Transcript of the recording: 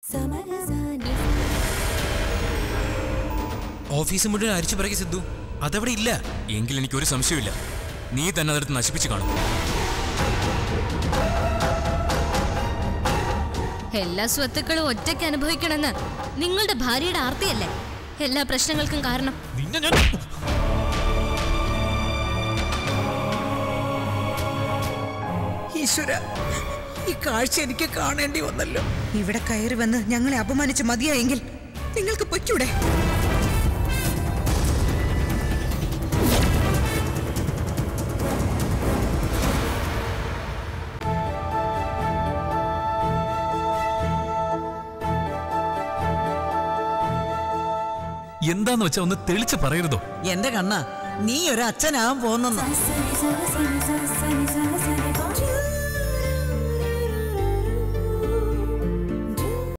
office മുഴുവൻ അരിച്ചു പറക്കി സിദ്ധു അതവിടെ ഇല്ല എങ്കിൽ എനിക്ക് ഒരു സംശയമില്ല നീ തന്നെ അതെടുത്ത് നശിപ്പിച്ചു കാണും എല്ലാ സ്വത്തുക്കളും ഒറ്റയ്ക്ക് അനുഭവിക്കണമെന്ന് നിങ്ങളുടെ ഭാര്യയുടെ ആർത്തിയല്ലേ എല്ലാ പ്രശ്നങ്ങൾക്കും കാരണം നിന്നെ ഞാൻ ഈശ്വര ഈ കാഴ്ച എനിക്ക് കാണേണ്ടി വന്നല്ലോ ഇവിടെ കയറി വന്ന് ഞങ്ങളെ അപമാനിച്ച് മതിയായെങ്കിൽ നിങ്ങൾക്ക് പൊയ്ക്കൂടെ എന്താന്ന് വെച്ചാ ഒന്ന് തെളിച്ച് പറയരുതോ എന്റെ കണ്ണ നീ ഒരു അച്ഛനാവാൻ പോകുന്നു sa sa sa sa sa sa sa sa